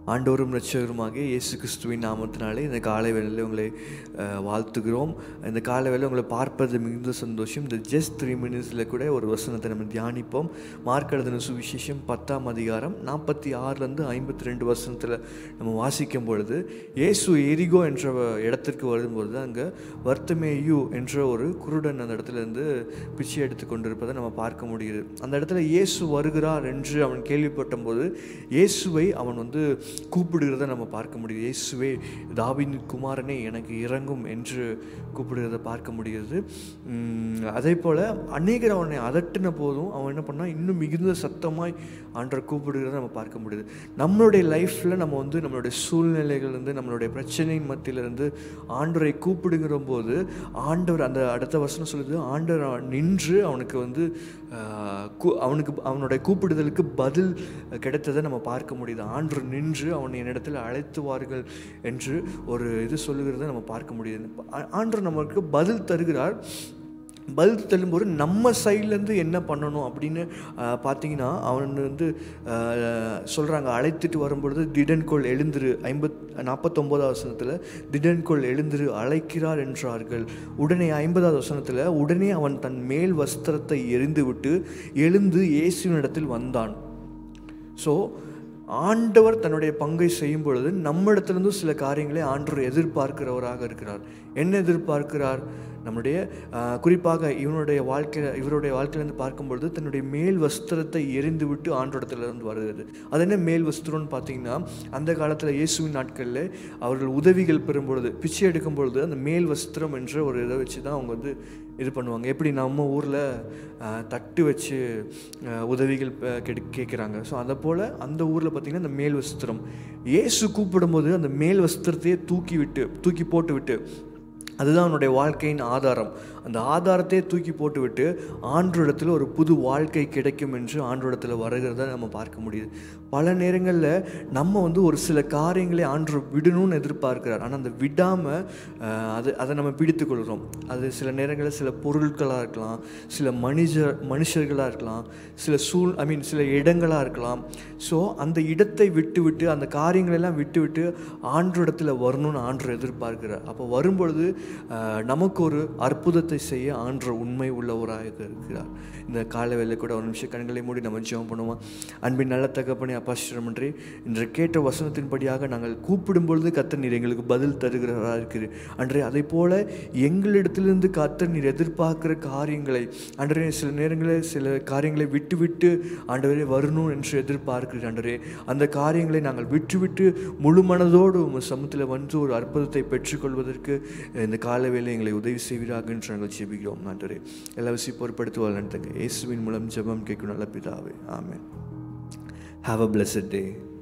ஆண்டவரும் ரட்சகருமாக இயேசு கிறிஸ்துவின் நாமத்தினாலே இந்த காலை வேளையில் உங்களை அஹ், வாழ்த்துகிறோம் இந்த காலை வேளையில் உங்களை பார்ப்பது மிகுந்த சந்தோஷம் இந்த ஜஸ்ட் த்ரீ மினிட்ஸில் கூட ஒரு வசனத்தை நம்ம தியானிப்போம் மார்க் எழுதின சுவிசேஷம் பத்தாம் அதிகாரம் நாற்பத்தி ஆறுலேருந்து ஐம்பத்தி ரெண்டு வசனத்தில் நம்ம வாசிக்கும் பொழுது இயேசு எரிகோ என்ற இடத்திற்கு வரும்பொழுது அங்கே வர்த்தமேயு என்ற ஒரு குருடன் அந்த இடத்துல இருந்து பிச்சை எடுத்து கொண்டிருப்பதை நம்ம பார்க்க முடியுது அந்த இடத்துல இயேசு வருகிறார் என்று அவன் கேள்விப்பட்டபோது இயேசுவை அவன் வந்து கூப்பிடுகிறத நம்ம பார்க்க முடியுது இயேசுவே தாவின் குமாரனே எனக்கு இறங்கும் என்று கூப்பிடுகிறத பார்க்க முடிகிறது உம், அதே போல் அநேகர் அவனை அதட்டின போதும் அவன் என்ன பண்ணால் இன்னும் மிகுந்த சத்தமாய் ஆண்டரை கூப்பிடுகிறத நம்ம பார்க்க முடியுது நம்மளுடைய லைஃப்பில் நம்ம வந்து நம்மளுடைய சூழ்நிலைகள்லேருந்து நம்மளுடைய பிரச்சனையின் மத்தியிலிருந்து ஆண்டவரை கூப்பிடுங்கிற போது ஆண்டவர் அந்த அடுத்த வசனம் சொல்லுது ஆண்டவர் அவன் நின்று அவனுக்கு வந்து ஆஹ், கூ- அவனுக்கு அவனுடைய கூப்பிடுதலுக்கு பதில் கிடைத்ததை நம்ம பார்க்க முடியுது ஆண்டு நின்று அவனை என்னிடத்தில் அழைத்துவார்கள் என்று ஒரு இது சொல்லுகிறத நம்ம பார்க்க முடியுது ஆ- ஆண்டவர் நமக்கு பதில் தருகிறார் பதில் தரும்போது நம்ம சைட்லேருந்து என்ன பண்ணணும் அப்படின்னு ஆஹ், பார்த்தீங்கன்னா அவன் வந்து சொல்கிறாங்க அழைத்துட்டு வரும்பொழுது திடன்கோள் எழுந்திரு ஐம்பத் நாற்பத்தொம்போதாவது வசனத்தில் திடன்கோள் எழுந்திரு அழைக்கிறார் என்றார்கள் உடனே ஐம்பதாவது வசனத்தில் உடனே அவன் தன் மேல் வஸ்திரத்தை எறிந்துவிட்டு எழுந்து இயேசுவினிடத்தில் வந்தான் ஸோ ஆண்டவர் தன்னுடைய பங்கை செய்யும் பொழுது நம்மிடத்திலிருந்து சில காரியங்களை ஆண்டவர் எதிர்பார்க்கிறவராக இருக்கிறார் என்ன எதிர்பார்க்கிறார் நம்முடைய ஆஹ், குறிப்பாக இவனுடைய வாழ்க்கையில் இவருடைய வாழ்க்கையிலேருந்து பார்க்கும்பொழுது தன்னுடைய மேல் வஸ்திரத்தை எரிந்து விட்டு ஆண்டோடத்திலிருந்து வருகிறது அது என்ன மேல் வஸ்திரம்னு பார்த்தீங்கன்னா அந்த காலத்தில் இயேசுவின் நாட்களில் அவர்கள் உதவிகள் பெறும் பொழுது பிச்சை எடுக்கும் பொழுது அந்த மேல் வஸ்திரம் என்ற ஒரு இதை வச்சு தான் அவங்க வந்து இது பண்ணுவாங்க எப்படி நம்ம ஊரில் தட்டு வச்சு ஆஹ், உதவிகள் ப- கெடு கேட்குறாங்க ஸோ அதை போல் அந்த ஊரில் பார்த்திங்கன்னா அந்த மேல் வஸ்திரம் இயேசு கூப்பிடும்போது அந்த மேல் வஸ்திரத்தையே தூக்கி விட்டு தூக்கி போட்டு விட்டு அதுதான் அவனுடைய வாழ்க்கையின் ஆதாரம் அந்த ஆதாரத்தையே தூக்கி போட்டுவிட்டு ஆண்டோடத்தில் ஒரு புது வாழ்க்கை கிடைக்கும் என்று ஆண்டோடத்தில் வருகிறத நம்ம பார்க்க முடியுது பல நேரங்களில் நம்ம வந்து ஒரு சில காரியங்களை ஆண்டு விடணும்னு எதிர்பார்க்கிறார் ஆனால் அந்த விடாமல் அது அதை நம்ம பிடித்து கொள்கிறோம் அது சில நேரங்களில் சில பொருட்களாக இருக்கலாம் சில மனிதர் மனுஷர்களாக இருக்கலாம் சில சூழ் ஐ மீன் சில இடங்களாக இருக்கலாம் ஸோ அந்த இடத்தை விட்டு விட்டு அந்த காரியங்களெல்லாம் விட்டு விட்டு ஆண்டோடத்தில் வரணும்னு ஆண்டு எதிர்பார்க்கிறார் அப்போ வரும்பொழுது ஆஹ், நமக்கு ஒரு அற்புதத்தை செய்ய ஆண்டு உண்மை உள்ளவராக இருக்கிறார் இந்த காலை வேலை கூட ஒரு நிமிஷம் கண்களை மூடி நம்ம ஜெபம் பண்ணுவோம் அன்பின் நல்ல தகப்பனே அப்பாசிரமன்றி இன்று கேட்ட வசனத்தின்படியாக நாங்கள் கூப்பிடும் பொழுது கத்த நீர் எங்களுக்கு பதில் தருகிறவராக இருக்கிறது அன்றே அதை போல எங்களிடத்திலிருந்து கத்த நீர் எதிர்பார்க்கிற காரியங்களை அன்றே சில நேரங்களில் சில காரியங்களை விட்டு விட்டு ஆண்டவரே வரணும் என்று எதிர்பார்க்கிறேன் ஆண்டவரே அந்த காரியங்களை நாங்கள் விட்டுவிட்டு முழு மனதோடு உங்கள் சமூகத்தில் வந்து ஒரு அற்புதத்தை பெற்றுக்கொள்வதற்கு இந்த கால வேலை எங்களை உதவி செய்வீராக என்று நாங்கள் ஜெபிக்கிறோம் ஆண்டவரே எல்லா விஷயம் பொறுப்படுத்துவாள் நடத்துங்க இயேசுவின் மூலம் ஜெபம் கேட்கும் நல்ல பிதாவே ஆமென் ஹாவ் அ பிளஸட் டே